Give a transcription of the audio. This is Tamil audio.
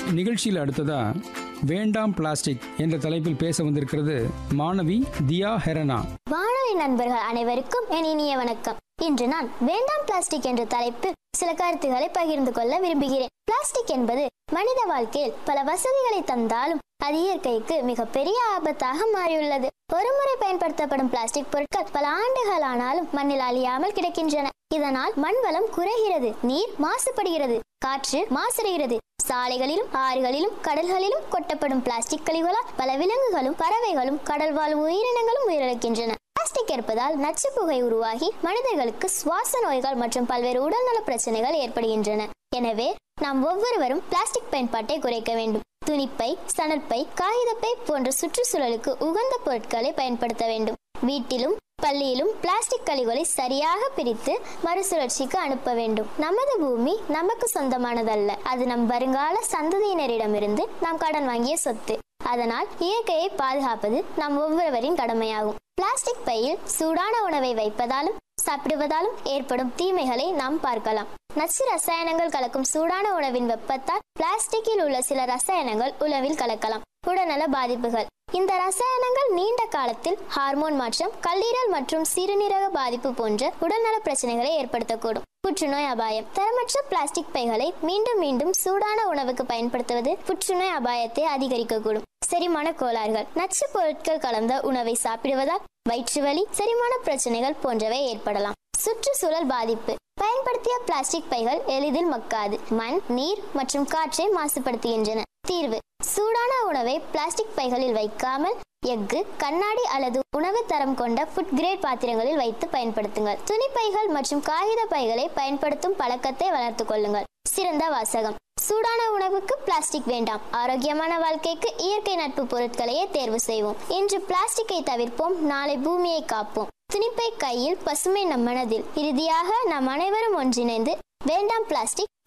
நிகழ்ச்சியில் அடுத்ததா வேண்டாம் பிளாஸ்டிக் என்ற தலைப்பில் பேச வந்திருக்கிறது மாணவி தியா ஹெரனா வானொலி நண்பர்கள் அனைவருக்கும் என் இனிய வணக்கம் இன்று நான் வேண்டாம் பிளாஸ்டிக் என்ற தலைப்பில் சில கருத்துக்களை பகிர்ந்து கொள்ள விரும்புகிறேன் பிளாஸ்டிக் என்பது மனித வாழ்க்கையில் பல வசதிகளை தந்தாலும் அது இயற்கைக்கு மிகப்பெரிய ஆபத்தாக மாறியுள்ளது ஒருமுறை பயன்படுத்தப்படும் பிளாஸ்டிக் பொருட்கள் பல ஆண்டுகள் ஆனாலும் மண்ணில் அழியாமல் கிடக்கின்றன இதனால் மண் வளம் குறைகிறது நீர் மாசுபடுகிறது காற்று மாசடைகிறது சாலைகளிலும் ஆறுகளிலும் கடல்களிலும் கொட்டப்படும் பிளாஸ்டிக் கழிவுகளால் பல விலங்குகளும் பறவைகளும் கடல் வாழ் உயிரினங்களும் உயிரிழக்கின்றன பிளாஸ்டிக் இருப்பதால் நச்சு புகை உருவாகி மனிதர்களுக்கு சுவாச நோய்கள் மற்றும் பல்வேறு உடல்நல பிரச்சனைகள் ஏற்படுகின்றன எனவே நாம் ஒவ்வொருவரும் பிளாஸ்டிக் பயன்பாட்டை குறைக்க வேண்டும் துணிப்பை சணற்பை காகிதப்பை போன்ற சுற்றுச்சூழலுக்கு உகந்த பொருட்களை பயன்படுத்த வேண்டும் வீட்டிலும் பள்ளியிலும் பிளாஸ்டிக் கழிவுகளை சரியாக பிரித்து மறுசுழற்சிக்கு அனுப்ப வேண்டும் நமது பூமி நமக்கு சொந்தமானதல்ல அது நம் வருங்கால சந்ததியினரிடமிருந்து நாம் கடன் வாங்கிய சொத்து அதனால் இயற்கையை பாதுகாப்பது நம் ஒவ்வொருவரின் கடமையாகும் பிளாஸ்டிக் பையில் சூடான உணவை வைப்பதாலும் சாப்பிடுவதாலும் ஏற்படும் தீமைகளை நாம் பார்க்கலாம் நச்சு ரசாயனங்கள் கலக்கும் சூடான உணவின் வெப்பத்தால் பிளாஸ்டிக்கில் உள்ள சில ரசாயனங்கள் உணவில் கலக்கலாம் உடல்நல பாதிப்புகள் இந்த ரசாயனங்கள் நீண்ட காலத்தில் ஹார்மோன் மாற்றம் கல்லீரல் மற்றும் சிறுநீரக பாதிப்பு போன்ற உடல்நல பிரச்சனைகளை ஏற்படுத்தக்கூடும் புற்றுநோய் அபாயம் தரமற்ற பிளாஸ்டிக் பைகளை மீண்டும் மீண்டும் சூடான உணவுக்கு பயன்படுத்துவது புற்றுநோய் அபாயத்தை அதிகரிக்கக்கூடும் செரிமான கோளாறுகள் நச்சு பொருட்கள் கலந்த உணவை சாப்பிடுவதால் வயிற்று வலி செரிமான பிரச்சனைகள் போன்றவை ஏற்படலாம் சுற்றுச்சூழல் பாதிப்பு பயன்படுத்திய பிளாஸ்டிக் பைகள் எளிதில் மக்காது மண் நீர் மற்றும் காற்றை மாசுபடுத்துகின்றன தீர்வு சூடான உணவை பிளாஸ்டிக் பைகளில் வைக்காமல் எஃகு கண்ணாடி அல்லது உணவு தரம் கொண்ட ஃபுட் கிரேட் பாத்திரங்களில் வைத்து பயன்படுத்துங்கள் துணிப்பைகள் மற்றும் காகித பைகளை பயன்படுத்தும் பழக்கத்தை வளர்த்துக் கொள்ளுங்கள் சிறந்த வாசகம் சூடான உணவுக்கு பிளாஸ்டிக் வேண்டாம் ஆரோக்கியமான வாழ்க்கைக்கு இயற்கை நட்பு பொருட்களையே தேர்வு செய்வோம் இன்று பிளாஸ்டிக்கை தவிர்ப்போம் நாளை பூமியை காப்போம் துணிப்பை கையில் பசுமை நம் மனதில் இறுதியாக நாம் அனைவரும் ஒன்றிணைந்து வேண்டாம் பிளாஸ்டிக்